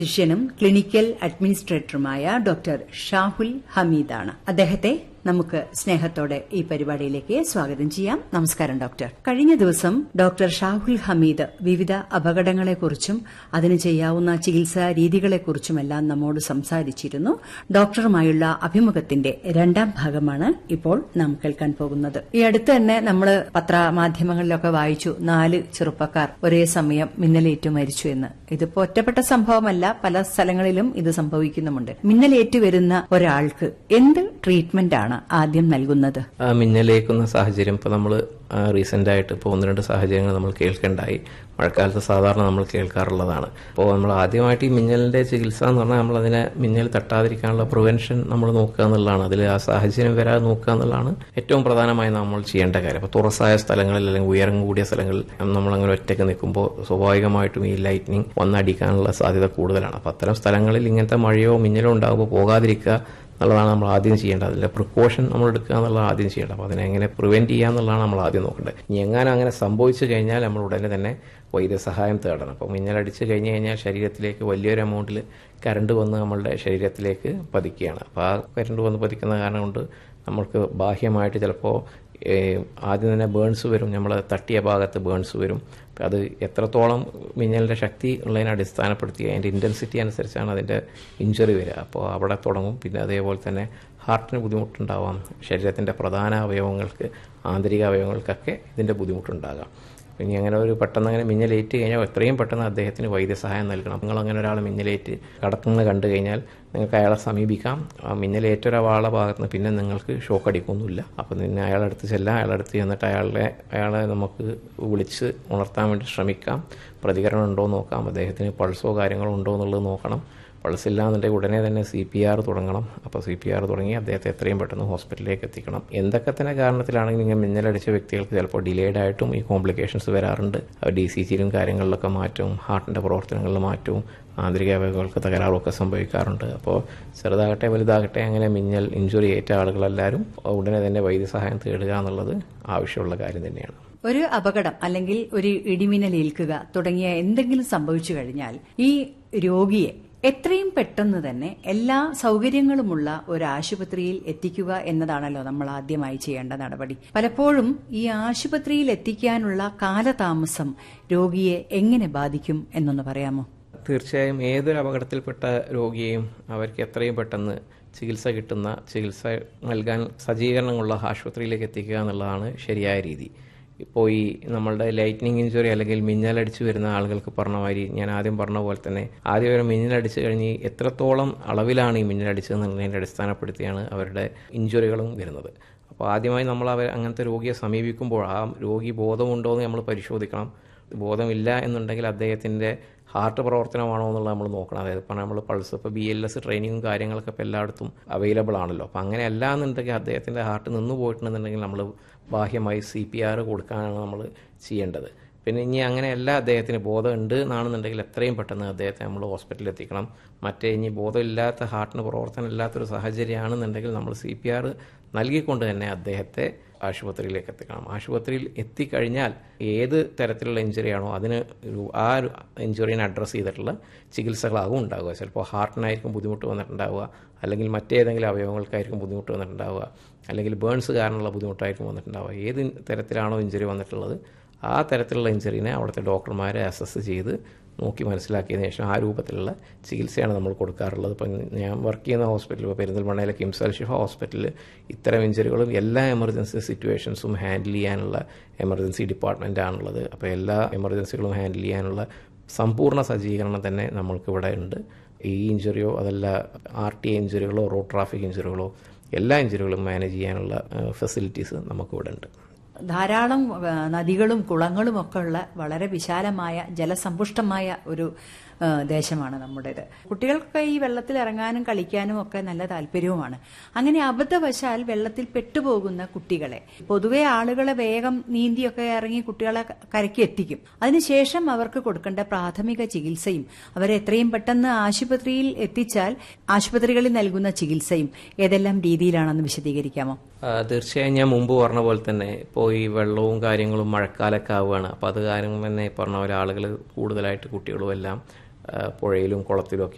ഫിസിഷ്യനും clinical അഡ്മിനിസ്ട്രേറ്ററുമായ doctor Shahul ഹമീദാണ് അദ്ദേഹത്തെ നമുക്ക് സ്നേഹത്തോടെ ഈ പരിപാടിയിലേക്ക് സ്വാഗതം ചെയ്യാം നമസ്കാരം ഡോക്ടർ കഴിഞ്ഞ ദിവസം ഡോക്ടർ ഷാഹുൽ ഹമീദ് വിവിധ അപകടങ്ങളെക്കുറിച്ചും അതിന് ചെയ്യാവുന്ന ചികിത്സാ രീതികളെക്കുറിച്ചുമെല്ലാം നമ്മോട് സംസാരിച്ചിരുന്നു ഡോക്ടറുമായുള്ള അഭിമുഖത്തിന്റെ രണ്ടാം ഭാഗമാണ് ഇപ്പോൾ നാം കേൾക്കാൻ പോകുന്നത് ഈ അടുത്ത് തന്നെ നമ്മൾ പത്രമാധ്യമങ്ങളിലൊക്കെ വായിച്ചു നാല് ചെറുപ്പക്കാർ ഒരേ സമയം മിന്നലേറ്റു മരിച്ചു എന്ന് ഇതിപ്പോ ഒറ്റപ്പെട്ട സംഭവമല്ല പല സ്ഥലങ്ങളിലും ഇത് സംഭവിക്കുന്നുമുണ്ട് മിന്നലേറ്റു വരുന്ന ഒരാൾക്ക് എന്ത് ട്രീറ്റ്മെന്റ് ആണ് ആദ്യം നൽകുന്നത് ആ മിന്നലേക്കുന്ന സാഹചര്യം ഇപ്പോൾ നമ്മൾ റീസെന്റ് ആയിട്ട് ഇപ്പോൾ ഒന്ന് രണ്ട് സാഹചര്യങ്ങൾ നമ്മൾ കേൾക്കേണ്ടായി മഴക്കാലത്ത് സാധാരണ നമ്മൾ കേൾക്കാറുള്ളതാണ് അപ്പോൾ നമ്മൾ ആദ്യമായിട്ട് ഈ മിന്നലിന്റെ ചികിത്സ എന്ന് പറഞ്ഞാൽ നമ്മൾ അതിനെ മിന്നൽ തട്ടാതിരിക്കാനുള്ള പ്രിവെൻഷൻ നമ്മൾ നോക്കുക എന്നുള്ളതാണ് അതിൽ ആ സാഹചര്യം വരാതെ നോക്കുക എന്നുള്ളതാണ് ഏറ്റവും പ്രധാനമായി നമ്മൾ ചെയ്യേണ്ട കാര്യം അപ്പോൾ തുറസായ സ്ഥലങ്ങളിൽ അല്ലെങ്കിൽ ഉയരം കൂടിയ സ്ഥലങ്ങളിൽ നമ്മളങ്ങനെ ഒറ്റയ്ക്ക് നിൽക്കുമ്പോൾ സ്വാഭാവികമായിട്ടും ഈ ലൈറ്റ്നിങ് വന്നടിക്കാനുള്ള സാധ്യത കൂടുതലാണ് അപ്പോൾ അത്തരം സ്ഥലങ്ങളിൽ ഇങ്ങനത്തെ മഴയോ മിന്നലോ ഉണ്ടാകുമ്പോൾ പോകാതിരിക്കുക എന്നുള്ളതാണ് നമ്മൾ ആദ്യം ചെയ്യേണ്ടത് അതിൻ്റെ പ്രിക്കോഷൻ നമ്മൾ എടുക്കുക എന്നുള്ളത് ആദ്യം ചെയ്യേണ്ടത് അപ്പോൾ അതിനെ എങ്ങനെ പ്രിവെൻറ്റ് ചെയ്യുക എന്നുള്ളതാണ് നമ്മൾ ആദ്യം നോക്കേണ്ടത് ഇനി എങ്ങാനും അങ്ങനെ സംഭവിച്ചു കഴിഞ്ഞാൽ നമ്മൾ ഉടനെ തന്നെ വൈദ്യസഹായം തേടണം അപ്പോൾ മിന്നലടിച്ച് കഴിഞ്ഞ് കഴിഞ്ഞാൽ ശരീരത്തിലേക്ക് വലിയൊരു എമൗണ്ടിൽ കറണ്ട് വന്ന് നമ്മളുടെ ശരീരത്തിലേക്ക് പതിക്കുകയാണ് അപ്പോൾ ആ കറണ്ട് വന്ന് പതിക്കുന്ന കാരണം കൊണ്ട് നമ്മൾക്ക് ബാഹ്യമായിട്ട് ചിലപ്പോൾ ആദ്യം തന്നെ ബേൺസ് വരും നമ്മൾ തട്ടിയ ഭാഗത്ത് ബേൺസ് വരും അത് എത്രത്തോളം മിന്നലിൻ്റെ ശക്തി ഉള്ളതിനെ അടിസ്ഥാനപ്പെടുത്തി അതിൻ്റെ ഇൻറ്റൻസിറ്റി അനുസരിച്ചാണ് അതിൻ്റെ ഇഞ്ചുറി വരിക അപ്പോൾ അവിടെ തുടങ്ങും പിന്നെ അതേപോലെ തന്നെ ഹാർട്ടിന് ബുദ്ധിമുട്ടുണ്ടാവാം ശരീരത്തിൻ്റെ പ്രധാന അവയവങ്ങൾക്ക് ആന്തരിക അവയവങ്ങൾക്കൊക്കെ ഇതിൻ്റെ ബുദ്ധിമുട്ടുണ്ടാകാം ഇനി അങ്ങനെ ഒരു പെട്ടെന്ന് അങ്ങനെ മിന്നലേറ്റ് കഴിഞ്ഞാൽ എത്രയും പെട്ടെന്ന് അദ്ദേഹത്തിന് വൈദ്യസഹായം നൽകണം നിങ്ങൾ അങ്ങനെ ഒരാൾ മിന്നലേറ്റ് കടക്കുന്നത് കണ്ടു കഴിഞ്ഞാൽ നിങ്ങൾക്ക് അയാളെ സമീപിക്കാം ആ മിന്നലേറ്റ ഒരാളുടെ ഭാഗത്ത് നിന്ന് പിന്നെ നിങ്ങൾക്ക് ഷോക്ക് അടിക്കൊന്നുമില്ല അപ്പോൾ പിന്നെ അയാളെ അടുത്ത് ചെല്ലാം അയാളെ അടുത്ത് ചെന്നിട്ട് അയാളെ അയാളെ നമുക്ക് വിളിച്ച് ഉണർത്താൻ വേണ്ടി ശ്രമിക്കാം പ്രതികരണം ഉണ്ടോ നോക്കാം അദ്ദേഹത്തിന് പൾസോ കാര്യങ്ങളോ ഉണ്ടോ എന്നുള്ളത് നോക്കണം പൾസ് ഇല്ലാന്നുണ്ടെങ്കിൽ ഉടനെ തന്നെ സി പി ആർ തുടങ്ങണം അപ്പോൾ സി പി ആർ തുടങ്ങി അദ്ദേഹത്തെ എത്രയും പെട്ടെന്ന് ഹോസ്പിറ്റലിലേക്ക് എത്തിക്കണം എന്തൊക്കെ തന്നെ കാരണത്തിലാണെങ്കിൽ ഇങ്ങനെ മിന്നലടിച്ച വ്യക്തികൾക്ക് ചിലപ്പോൾ ഡിലേഡ് ആയിട്ടും ഈ കോംപ്ലിക്കേഷൻസ് വരാറുണ്ട് ഡി സി ജിയിലും കാര്യങ്ങളിലൊക്കെ മാറ്റവും ഹാർട്ടിൻ്റെ പ്രവർത്തനങ്ങളിൽ മാറ്റവും ആന്തരിക അവയവങ്ങൾക്ക് തകരാറുമൊക്കെ സംഭവിക്കാറുണ്ട് അപ്പോൾ ചെറുതാകട്ടെ വലുതാകട്ടെ അങ്ങനെ മിന്നൽ ഇഞ്ചുറി ഏറ്റ ആളുകളെല്ലാവരും ഉടനെ തന്നെ വൈദ്യസഹായം തേടുക എന്നുള്ളത് ആവശ്യമുള്ള കാര്യം തന്നെയാണ് ഒരു അപകടം അല്ലെങ്കിൽ ഒരു ഇടിമിന്നലേൽക്കുക തുടങ്ങിയ എന്തെങ്കിലും സംഭവിച്ചു കഴിഞ്ഞാൽ ഈ രോഗിയെ എത്രയും പെട്ടെന്ന് തന്നെ എല്ലാ സൗകര്യങ്ങളുമുള്ള ഒരു ആശുപത്രിയിൽ എത്തിക്കുക എന്നതാണല്ലോ നമ്മൾ ആദ്യമായി ചെയ്യേണ്ട നടപടി പലപ്പോഴും ഈ ആശുപത്രിയിൽ എത്തിക്കാനുള്ള കാലതാമസം രോഗിയെ എങ്ങനെ ബാധിക്കും എന്നൊന്ന് പറയാമോ തീർച്ചയായും ഏതൊരു അപകടത്തിൽപ്പെട്ട രോഗിയെയും അവർക്ക് എത്രയും പെട്ടെന്ന് ചികിത്സ കിട്ടുന്ന ചികിത്സ നൽകാൻ സജ്ജീകരണങ്ങളുള്ള ആശുപത്രിയിലേക്ക് എത്തിക്കുക എന്നുള്ളതാണ് ശരിയായ രീതി ഇപ്പോൾ ഈ നമ്മളുടെ ലൈറ്റ്നിങ് ഇഞ്ചുറി അല്ലെങ്കിൽ മിന്നലടിച്ച് വരുന്ന ആളുകൾക്ക് പറഞ്ഞ മാതിരി ഞാൻ ആദ്യം പറഞ്ഞ പോലെ തന്നെ ആദ്യം ഒരു മിന്നലടിച്ച് കഴിഞ്ഞ് എത്രത്തോളം അളവിലാണ് ഈ മിന്നലടിച്ചതെന്നുള്ളതിൻ്റെ അടിസ്ഥാനപ്പെടുത്തിയാണ് അവരുടെ ഇഞ്ചുറികളും വരുന്നത് അപ്പോൾ ആദ്യമായി നമ്മൾ അവർ അങ്ങനത്തെ രോഗിയെ സമീപിക്കുമ്പോൾ ആ രോഗി ബോധമുണ്ടോ എന്ന് നമ്മൾ പരിശോധിക്കണം ബോധമില്ല എന്നുണ്ടെങ്കിൽ അദ്ദേഹത്തിൻ്റെ ഹാർട്ട് പ്രവർത്തനമാണോ എന്നുള്ളത് നമ്മൾ നോക്കണം അതായത് ഇപ്പോൾ നമ്മൾ പൾസ് ഇപ്പോൾ ബി എൽ എസ് ട്രെയിനിങ്ങും കാര്യങ്ങളൊക്കെ ഇപ്പോൾ എല്ലായിടത്തും അവൈലബിൾ ആണല്ലോ അപ്പോൾ അങ്ങനെ അല്ല എന്നുണ്ടെങ്കിൽ അദ്ദേഹത്തിൻ്റെ ഹാർട്ട് നിന്ന് പോയിട്ടുണ്ടെന്നുണ്ടെങ്കിൽ നമ്മൾ ബാഹ്യമായി സി പി ആർ കൊടുക്കാനാണ് നമ്മൾ ചെയ്യേണ്ടത് പിന്നെ ഇനി അങ്ങനെയല്ല അദ്ദേഹത്തിന് ബോധമുണ്ട് എന്നാണെന്നുണ്ടെങ്കിൽ എത്രയും പെട്ടെന്ന് അദ്ദേഹത്തെ നമ്മൾ ഹോസ്പിറ്റലിൽ എത്തിക്കണം മറ്റേ ഇനി ബോധമില്ലാത്ത ഹാർട്ടിന് പ്രവർത്തനം ഇല്ലാത്തൊരു സാഹചര്യമാണെന്നുണ്ടെങ്കിൽ നമ്മൾ സി പി ആർ നൽകിക്കൊണ്ട് തന്നെ അദ്ദേഹത്തെ ആശുപത്രിയിലേക്ക് എത്തിക്കണം ആശുപത്രിയിൽ എത്തിക്കഴിഞ്ഞാൽ ഏത് തരത്തിലുള്ള ഇഞ്ചുറിയാണോ അതിന് ആ ഒരു ഇഞ്ചുറീനെ അഡ്രസ്സ് ചെയ്തിട്ടുള്ള ചികിത്സകളാകും ഉണ്ടാവുക ചിലപ്പോൾ ഹാർട്ടിനായിരിക്കും ബുദ്ധിമുട്ട് വന്നിട്ടുണ്ടാവുക അല്ലെങ്കിൽ മറ്റേതെങ്കിലും അവയവങ്ങൾക്കായിരിക്കും ബുദ്ധിമുട്ട് വന്നിട്ടുണ്ടാവുക അല്ലെങ്കിൽ ബേൺസ് കാരണമുള്ള ബുദ്ധിമുട്ടായിരിക്കും വന്നിട്ടുണ്ടാവുക ഏത് തരത്തിലാണോ ഇഞ്ചുറി വന്നിട്ടുള്ളത് ആ തരത്തിലുള്ള ഇഞ്ചുറീനെ അവിടുത്തെ ഡോക്ടർമാരെ അസസ് ചെയ്ത് നോക്കി മനസ്സിലാക്കിയതിനു ശേഷം ആ രൂപത്തിലുള്ള ചികിത്സയാണ് നമ്മൾ കൊടുക്കാറുള്ളത് ഇപ്പം ഞാൻ വർക്ക് ചെയ്യുന്ന ഹോസ്പിറ്റൽ ഇപ്പോൾ പെരിന്തൽമണ്ണയിലെ കിംസ് അൽ ഷിഫ ഹോസ്പിറ്റലിൽ ഇത്തരം ഇഞ്ചുറികളും എല്ലാ എമർജൻസി സിറ്റുവേഷൻസും ഹാൻഡിൽ ചെയ്യാനുള്ള എമർജൻസി ഡിപ്പാർട്ട്മെൻ്റ് ആണുള്ളത് അപ്പോൾ എല്ലാ എമർജൻസികളും ഹാൻഡിൽ ചെയ്യാനുള്ള സമ്പൂർണ്ണ സജ്ജീകരണം തന്നെ നമ്മൾക്കിവിടെ ഉണ്ട് ഈ ഇഞ്ചുറിയോ അതല്ല ആർ ടി ഇഞ്ചുറികളോ റോഡ് ട്രാഫിക് ഇഞ്ചുറികളോ എല്ലാ ഇഞ്ചുറികളും മാനേജ് ചെയ്യാനുള്ള ഫെസിലിറ്റീസ് നമുക്കിവിടെ ഉണ്ട് ധാരാളം നദികളും കുളങ്ങളും ഒക്കെ ഉള്ള വളരെ വിശാലമായ ജലസമ്പുഷ്ടമായ ഒരു ദേശമാണ് നമ്മുടേത് കുട്ടികൾക്ക് ഈ വെള്ളത്തിൽ ഇറങ്ങാനും കളിക്കാനും ഒക്കെ നല്ല താല്പര്യവുമാണ് അങ്ങനെ അബദ്ധവശാൽ വെള്ളത്തിൽ പെട്ടുപോകുന്ന കുട്ടികളെ പൊതുവെ ആളുകളെ വേഗം നീന്തിയൊക്കെ ഇറങ്ങി കുട്ടികളെ കരയ്ക്ക് എത്തിക്കും അതിനുശേഷം അവർക്ക് കൊടുക്കേണ്ട പ്രാഥമിക ചികിത്സയും അവരെ എത്രയും പെട്ടെന്ന് ആശുപത്രിയിൽ എത്തിച്ചാൽ ആശുപത്രികളിൽ നൽകുന്ന ചികിത്സയും ഏതെല്ലാം രീതിയിലാണെന്ന് വിശദീകരിക്കാമോ തീർച്ചയായും ഞാൻ മുമ്പ് പറഞ്ഞ പോലെ തന്നെ ഇപ്പോൾ ഈ വെള്ളവും കാര്യങ്ങളും മഴക്കാലമൊക്കെ ആവുകയാണ് അപ്പോൾ അത് കാരണം തന്നെ പറഞ്ഞ പോലെ ആളുകൾ കൂടുതലായിട്ട് കുട്ടികളും എല്ലാം പുഴയിലും കുളത്തിലും ഒക്കെ